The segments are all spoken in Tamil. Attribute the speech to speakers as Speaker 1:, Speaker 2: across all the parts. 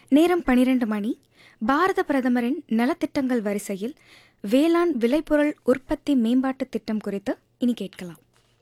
Speaker 1: நேரம் பனிரெண்டு மணி பாரத பிரதமரின் நலத்திட்டங்கள் வரிசையில் வேளாண் விளைபொருள் உற்பத்தி மேம்பாட்டு திட்டம் குறித்து இனி கேட்கலாம்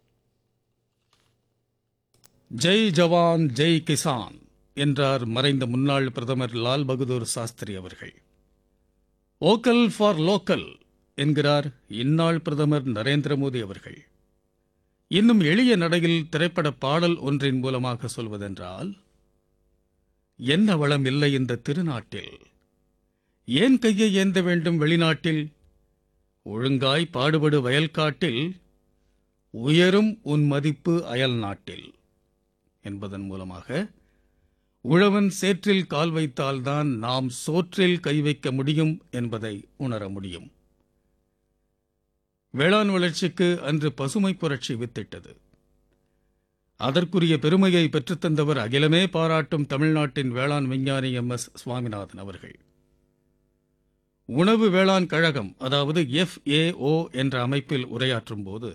Speaker 2: ஜெய் ஜவான் ஜெய் கிசான் என்றார் மறைந்த முன்னாள் பிரதமர் லால் பகதூர் சாஸ்திரி அவர்கள் ஓக்கல் ஃபார் லோக்கல் என்கிறார் இந்நாள் பிரதமர் நரேந்திர மோடி அவர்கள் இன்னும் எளிய நடையில் திரைப்பட பாடல் ஒன்றின் மூலமாக சொல்வதென்றால் என்ன வளம் இல்லை இந்த திருநாட்டில் ஏன் கையை ஏந்த வேண்டும் வெளிநாட்டில் ஒழுங்காய் பாடுபடு வயல்காட்டில் உயரும் உன் மதிப்பு அயல் நாட்டில் என்பதன் மூலமாக உழவன் சேற்றில் கால் வைத்தால்தான் நாம் சோற்றில் கை வைக்க முடியும் என்பதை உணர முடியும் வேளாண் வளர்ச்சிக்கு அன்று பசுமை புரட்சி வித்திட்டது அதற்குரிய பெருமையை பெற்றுத்தந்தவர் அகிலமே பாராட்டும் தமிழ்நாட்டின் வேளாண் விஞ்ஞானி எம் எஸ் சுவாமிநாதன் அவர்கள் உணவு வேளாண் கழகம் அதாவது எஃப்ஏஓ என்ற அமைப்பில் உரையாற்றும் போது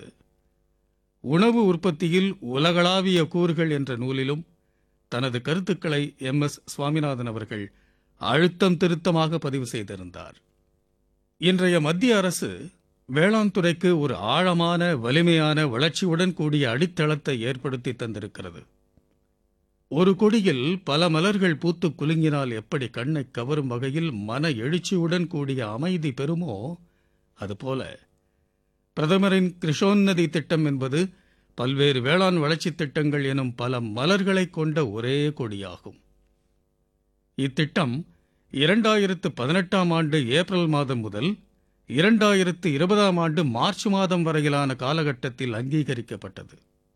Speaker 2: உணவு உற்பத்தியில் உலகளாவிய கூறுகள் என்ற நூலிலும் தனது கருத்துக்களை எம் எஸ் சுவாமிநாதன் அவர்கள் அழுத்தம் திருத்தமாக பதிவு செய்திருந்தார் இன்றைய மத்திய அரசு வேளாண் துறைக்கு ஒரு ஆழமான வலிமையான வளர்ச்சியுடன் கூடிய அடித்தளத்தை ஏற்படுத்தி தந்திருக்கிறது ஒரு கொடியில் பல மலர்கள் பூத்து குலுங்கினால் எப்படி கண்ணை கவரும் வகையில் மன எழுச்சியுடன் கூடிய அமைதி பெறுமோ அதுபோல பிரதமரின் கிருஷோன்னதி திட்டம் என்பது பல்வேறு வேளாண் வளர்ச்சி திட்டங்கள் எனும் பல மலர்களை கொண்ட ஒரே கொடியாகும் இத்திட்டம் இரண்டாயிரத்து பதினெட்டாம் ஆண்டு ஏப்ரல் மாதம் முதல் இரண்டாயிரத்து இருபதாம் ஆண்டு மார்ச் மாதம் வரையிலான காலகட்டத்தில் அங்கீகரிக்கப்பட்டது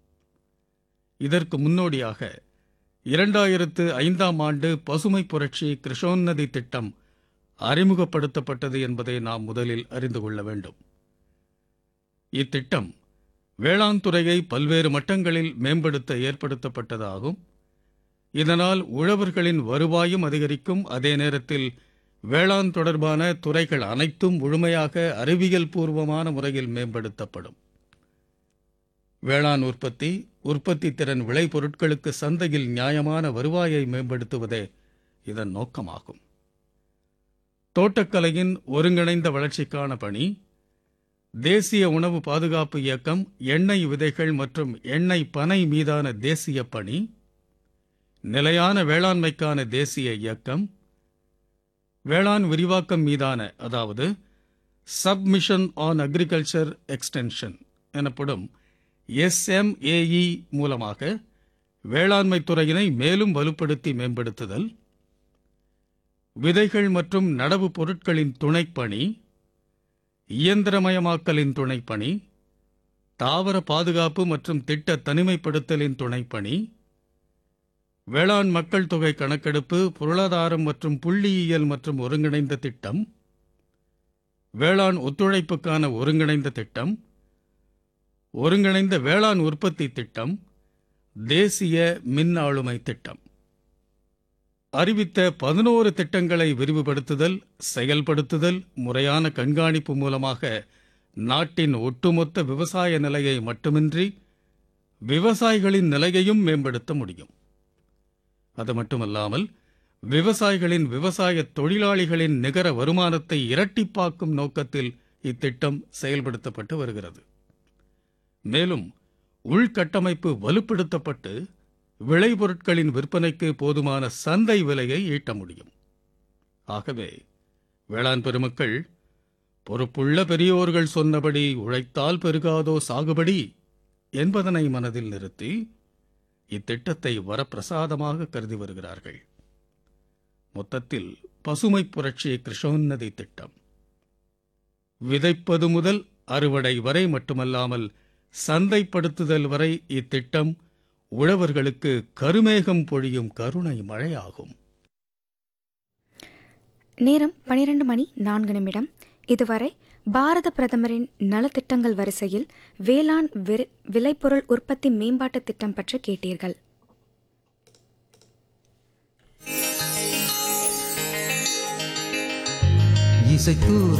Speaker 2: இதற்கு முன்னோடியாக இரண்டாயிரத்து ஐந்தாம் ஆண்டு பசுமை புரட்சி கிருஷோன்னதி திட்டம் அறிமுகப்படுத்தப்பட்டது என்பதை நாம் முதலில் அறிந்து கொள்ள வேண்டும் இத்திட்டம் வேளாண் துறையை பல்வேறு மட்டங்களில் மேம்படுத்த ஏற்படுத்தப்பட்டதாகும் இதனால் உழவர்களின் வருவாயும் அதிகரிக்கும் அதே நேரத்தில் வேளாண் தொடர்பான துறைகள் அனைத்தும் முழுமையாக அறிவியல் பூர்வமான முறையில் மேம்படுத்தப்படும் வேளாண் உற்பத்தி உற்பத்தி திறன் விளைபொருட்களுக்கு சந்தையில் நியாயமான வருவாயை மேம்படுத்துவதே இதன் நோக்கமாகும் தோட்டக்கலையின் ஒருங்கிணைந்த வளர்ச்சிக்கான பணி தேசிய உணவு பாதுகாப்பு இயக்கம் எண்ணெய் விதைகள் மற்றும் எண்ணெய் பனை மீதான தேசிய பணி நிலையான வேளாண்மைக்கான தேசிய இயக்கம் வேளாண் விரிவாக்கம் மீதான அதாவது சப்மிஷன் ஆன் அக்ரிகல்ச்சர் எக்ஸ்டென்ஷன் எனப்படும் எஸ்எம்ஏஇ மூலமாக வேளாண்மை துறையினை மேலும் வலுப்படுத்தி மேம்படுத்துதல் விதைகள் மற்றும் நடவு பொருட்களின் துணைப்பணி இயந்திரமயமாக்கலின் துணைப்பணி தாவர பாதுகாப்பு மற்றும் திட்ட தனிமைப்படுத்தலின் துணைப்பணி வேளாண் மக்கள் தொகை கணக்கெடுப்பு பொருளாதாரம் மற்றும் புள்ளியியல் மற்றும் ஒருங்கிணைந்த திட்டம் வேளாண் ஒத்துழைப்புக்கான ஒருங்கிணைந்த திட்டம் ஒருங்கிணைந்த வேளாண் உற்பத்தி திட்டம் தேசிய மின் ஆளுமை திட்டம் அறிவித்த பதினோரு திட்டங்களை விரிவுபடுத்துதல் செயல்படுத்துதல் முறையான கண்காணிப்பு மூலமாக நாட்டின் ஒட்டுமொத்த விவசாய நிலையை மட்டுமின்றி விவசாயிகளின் நிலையையும் மேம்படுத்த முடியும் அது மட்டுமல்லாமல் விவசாயிகளின் விவசாய தொழிலாளிகளின் நிகர வருமானத்தை இரட்டிப்பாக்கும் நோக்கத்தில் இத்திட்டம் செயல்படுத்தப்பட்டு வருகிறது மேலும் உள்கட்டமைப்பு வலுப்படுத்தப்பட்டு விளைபொருட்களின் விற்பனைக்கு போதுமான சந்தை விலையை ஈட்ட முடியும் ஆகவே வேளாண் பெருமக்கள் பொறுப்புள்ள பெரியோர்கள் சொன்னபடி உழைத்தால் பெருகாதோ சாகுபடி என்பதனை மனதில் நிறுத்தி இத்திட்டத்தை வரப்பிரசாதமாக கருதி வருகிறார்கள் மொத்தத்தில் பசுமை புரட்சி கிருஷோன்னதி திட்டம் விதைப்பது முதல் அறுவடை வரை மட்டுமல்லாமல் சந்தைப்படுத்துதல் வரை இத்திட்டம் உழவர்களுக்கு கருமேகம் பொழியும் கருணை மழையாகும்
Speaker 1: நேரம் பனிரெண்டு மணி நான்கு நிமிடம் இதுவரை பாரத பிரதமரின் நலத்திட்டங்கள் வரிசையில் வேளாண் விரு- விளைபொருள் உற்பத்தி மேம்பாட்டு திட்டம் பற்றி கேட்டீர்கள்
Speaker 3: இசைத்தூர